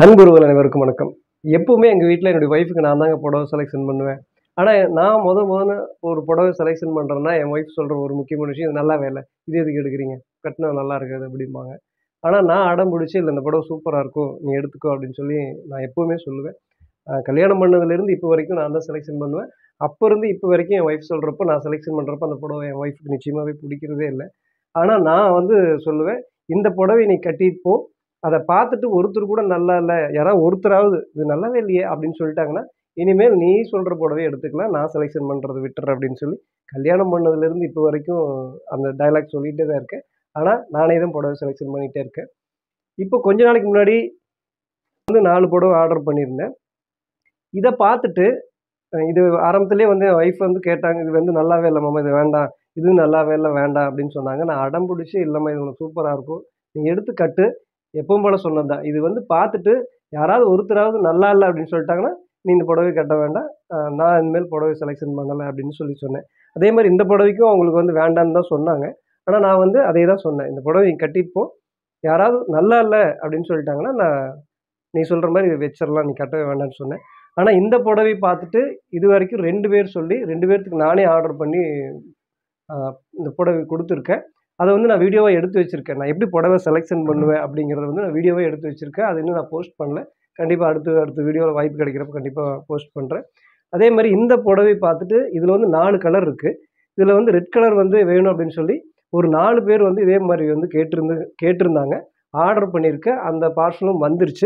அன்புறவுகள் அனைவருக்கும் வணக்கம் எப்பவுமே எங்கள் வீட்டில் என்னுடைய ஒய்ஃபுக்கு நான் தாங்க புடவை செலெக்ஷன் பண்ணுவேன் ஆனால் நான் முத முதல்ல ஒரு புடவை செலெக்ஷன் பண்ணுறேன்னா என் ஒய்ஃப் சொல்கிற ஒரு முக்கியமான விஷயம் இது நல்லாவே இல்லை இது எதுக்கு எடுக்கிறீங்க கட்டினா நல்லா இருக்காது அப்படிம்பாங்க ஆனால் நான் அடம் பிடிச்சி இல்லை இந்த புடவை சூப்பராக இருக்கும் நீ எடுத்துக்கோ அப்படின்னு சொல்லி நான் எப்போவுமே சொல்லுவேன் அஹ் கல்யாணம் பண்ணதுலேருந்து இப்போ வரைக்கும் நான் தான் செலெக்ஷன் பண்ணுவேன் அப்போ இருந்து இப்போ வரைக்கும் என் ஒய்ஃப் சொல்கிறப்போ நான் செலெக்ஷன் பண்ணுறப்போ அந்த புடவை என் ஒய்ஃபுக்கு நிச்சயமாகவே பிடிக்கிறதே இல்லை ஆனால் நான் வந்து சொல்லுவேன் இந்த புடவை நீ கட்டிட்டு போ அதை பார்த்துட்டு ஒருத்தர் கூட நல்லா இல்லை யாராவது ஒருத்தராவது இது நல்லாவே இல்லையே அப்படின்னு சொல்லிட்டாங்கன்னா இனிமேல் நீ சொல்கிற புடவை எடுத்துக்கலாம் நான் செலெக்ஷன் பண்ணுறது விட்டுறேன் அப்படின்னு சொல்லி கல்யாணம் பண்ணதுலேருந்து இப்போ வரைக்கும் அந்த டைலாக் சொல்லிகிட்டே தான் இருக்கேன் ஆனால் நானே தான் புடவை செலெக்ஷன் பண்ணிகிட்டே இருக்கேன் இப்போ கொஞ்ச நாளைக்கு முன்னாடி வந்து நாலு புடவை ஆர்டர் பண்ணியிருந்தேன் இதை பார்த்துட்டு அஹ் இது ஆரம்பத்திலே வந்து என் ஒய்ஃப் வந்து கேட்டாங்க இது வந்து நல்லாவே இல்லை மாமா இது வேண்டாம் இது நல்லாவே இல்லை வேண்டாம் அப்படின்னு சொன்னாங்க நான் அடம் பிடிச்சி இல்லைம்மா இது உனக்கு சூப்பராக இருக்கும் நீ எடுத்து கட்டு எப்பவும் போல் சொன்னது தான் இது வந்து பார்த்துட்டு யாராவது ஒருத்தராவது நல்லா இல்லை அப்படின்னு சொல்லிட்டாங்கன்னா நீ இந்த புடவை கட்ட வேண்டாம் அஹ் நான் இனிமேல் புடவை செலெக்ஷன் பண்ணலை அப்படின்னு சொல்லி சொன்னேன் அதே மாதிரி இந்த புடவைக்கும் அவங்களுக்கு வந்து வேண்டான்னு தான் சொன்னாங்க ஆனால் நான் வந்து அதே தான் சொன்னேன் இந்த புடவை நீ கட்டிட்டு போ யாராவது நல்லா இல்லை அப்படின்னு சொல்லிட்டாங்கன்னா நான் நீ சொல்கிற மாதிரி இது வச்சிடலாம் நீ கட்டவே வேண்டாம்னு சொன்னேன் ஆனால் இந்த புடவை பார்த்துட்டு இது வரைக்கும் ரெண்டு பேர் சொல்லி ரெண்டு பேர்த்துக்கு நானே ஆர்டர் பண்ணி ஆஹ் இந்த புடவை கொடுத்துருக்கேன் அதை வந்து நான் வீடியோவாக எடுத்து வச்சுருக்கேன் நான் எப்படி புடவை செலெக்ஷன் பண்ணுவேன் அப்படிங்கிறத வந்து நான் வீடியோவாக எடுத்து வச்சுருக்கேன் அது இன்னும் நான் போஸ்ட் பண்ணல கண்டிப்பாக அடுத்து அடுத்த வீடியோவில் வாய்ப்பு கிடைக்கிறப்ப கண்டிப்பாக போஸ்ட் பண்ணுறேன் அதே மாதிரி இந்த புடவை பார்த்துட்டு இதில் வந்து நாலு கலர் இருக்குது இதில் வந்து ரெட் கலர் வந்து வேணும் அப்படின்னு சொல்லி ஒரு நாலு பேர் வந்து இதே மாதிரி வந்து கேட்டிருந்து கேட்டிருந்தாங்க ஆர்டர் பண்ணியிருக்கேன் அந்த பார்சலும் வந்துருச்சு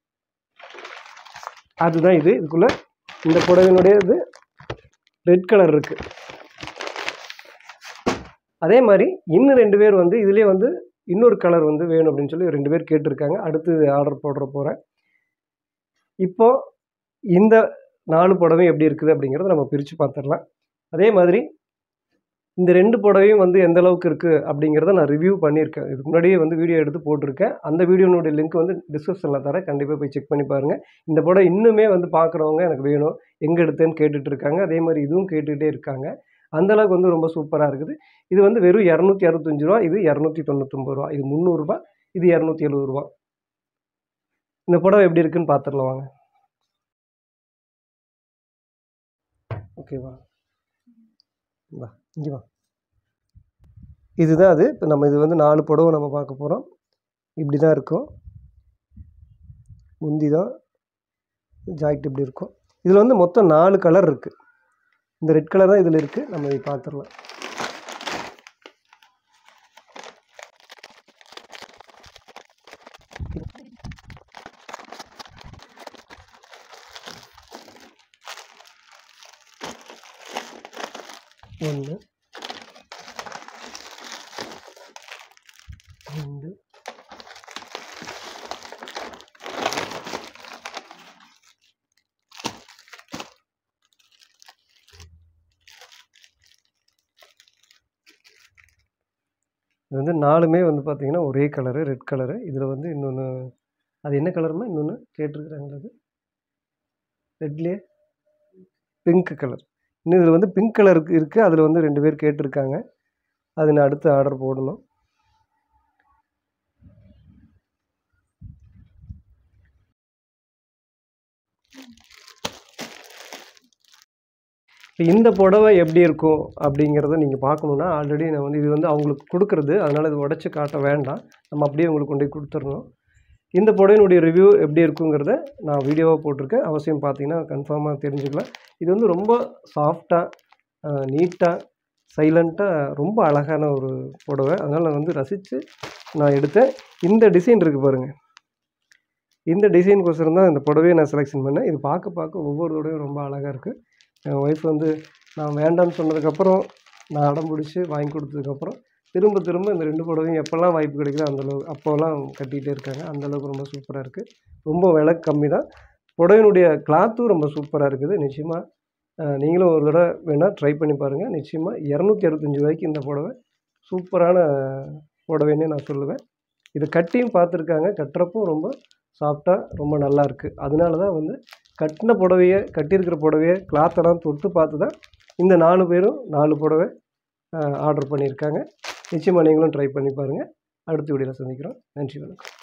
அதுதான் இது இதுக்குள்ளே இந்த புடவையினுடைய இது ரெட் கலர் இருக்குது அதே மாதிரி இன்னும் ரெண்டு பேர் வந்து இதுலேயே வந்து இன்னொரு கலர் வந்து வேணும் அப்படின்னு சொல்லி ரெண்டு பேர் கேட்டிருக்காங்க அடுத்து ஆர்டர் போடுற போகிறேன் இப்போ இந்த நாலு புடவையும் எப்படி இருக்குது அப்படிங்கிறத நம்ம பிரித்து பார்த்துடலாம் அதே மாதிரி இந்த ரெண்டு புடவையும் வந்து எந்த அளவுக்கு இருக்குது அப்படிங்கிறத நான் ரிவ்யூ பண்ணியிருக்கேன் இதுக்கு முன்னாடியே வந்து வீடியோ எடுத்து போட்டிருக்கேன் அந்த வீடியோனுடைய லிங்க் வந்து டிஸ்கிரிப்ஷனில் தரேன் கண்டிப்பாக போய் செக் பண்ணி பாருங்கள் இந்த புடவை இன்னுமே வந்து பார்க்குறவங்க எனக்கு வேணும் எங்கே எடுத்தேன்னு கேட்டுட்டு இருக்காங்க அதே மாதிரி இதுவும் கேட்டுக்கிட்டே இருக்காங்க அந்த அளவுக்கு வந்து ரொம்ப சூப்பராக இருக்குது இது வந்து வெறும் இரநூத்தி அறுபத்தஞ்சு ரூபா இது இரநூத்தி தொண்ணூத்தொம்பது ரூபா இது முந்நூறுரூபா இது இரநூத்தி எழுபது ரூபா இந்த புடவை எப்படி இருக்குன்னு பார்த்துடலாம் வாங்க ஓகேவா வா இங்கே வா இதுதான் அது இப்போ நம்ம இது வந்து நாலு புடவை நம்ம பார்க்க போகிறோம் இப்படி தான் இருக்கும் முந்தி தான் ஜாக்கெட் இப்படி இருக்கும் இதில் வந்து மொத்தம் நாலு கலர் இருக்குது இந்த ரெட் கலர் தான் இதில் இருக்குது நம்ம இதை பார்த்துடலாம் ஒன்று ரெண்டு இது வந்து நாலுமே வந்து பார்த்தீங்கன்னா ஒரே கலரு ரெட் கலரு இதில் வந்து இன்னொன்று அது என்ன கலருமா இன்னொன்று கேட்டிருக்கிறாங்களா அது ரெட்லேயே பிங்க் கலர் இன்னும் இதில் வந்து பிங்க் கலருக்கு இருக்குது அதில் வந்து ரெண்டு பேர் கேட்டிருக்காங்க அது நான் அடுத்து ஆர்டர் போடணும் இப்போ இந்த புடவை எப்படி இருக்கும் அப்படிங்கிறத நீங்கள் பார்க்கணுன்னா ஆல்ரெடி நான் வந்து இது வந்து அவங்களுக்கு கொடுக்குறது அதனால் இது உடச்சி காட்ட வேண்டாம் நம்ம அப்படியே உங்களுக்கு கொண்டு போய் கொடுத்துடணும் இந்த புடவையினுடைய ரிவ்யூ எப்படி இருக்குங்கிறத நான் வீடியோவாக போட்டிருக்கேன் அவசியம் பார்த்தீங்கன்னா கன்ஃபார்மாக தெரிஞ்சுக்கலாம் இது வந்து ரொம்ப சாஃப்டாக நீட்டாக சைலண்ட்டாக ரொம்ப அழகான ஒரு புடவை அதனால் நான் வந்து ரசித்து நான் எடுத்தேன் இந்த டிசைன் இருக்குது பாருங்கள் இந்த டிசைனுக்கோசரம் தான் இந்த புடவையை நான் செலெக்ஷன் பண்ணேன் இது பார்க்க பார்க்க ஒவ்வொரு புடவையும் ரொம்ப அழகாக இருக்குது என் ஒய்ஃப் வந்து நான் வேண்டாம்னு சொன்னதுக்கப்புறம் நான் அடம் பிடிச்சி வாங்கி கொடுத்ததுக்கப்புறம் திரும்ப திரும்ப இந்த ரெண்டு புடவையும் எப்போல்லாம் வாய்ப்பு கிடைக்குதோ அந்தளவு அப்போல்லாம் கட்டிகிட்டே இருக்காங்க அந்தளவுக்கு ரொம்ப சூப்பராக இருக்குது ரொம்ப விலை கம்மி தான் புடவையினுடைய கிளாத்தும் ரொம்ப சூப்பராக இருக்குது நிச்சயமாக அஹ், நீங்களும் ஒரு தடவை வேணால் ட்ரை பண்ணி பாருங்கள் நிச்சயமாக இரநூத்தி அறுபத்தஞ்சி ரூபாய்க்கு இந்த புடவை சூப்பரான புடவைன்னே நான் சொல்லுவேன் இது கட்டியும் பார்த்துருக்காங்க கட்டுறப்போ ரொம்ப சாஃப்டாக ரொம்ப நல்லா இருக்குது அதனால தான் வந்து கட்டின புடவைய கட்டியிருக்கிற புடவைய கிளாத்தெல்லாம் தொட்டு பார்த்து தான் இந்த நாலு பேரும் நாலு புடவை ஆர்டர் பண்ணியிருக்காங்க நிச்சயமாக நீங்களும் ட்ரை பண்ணி பாருங்கள் அடுத்த வீடியோவில் சந்திக்கிறோம் நன்றி வணக்கம்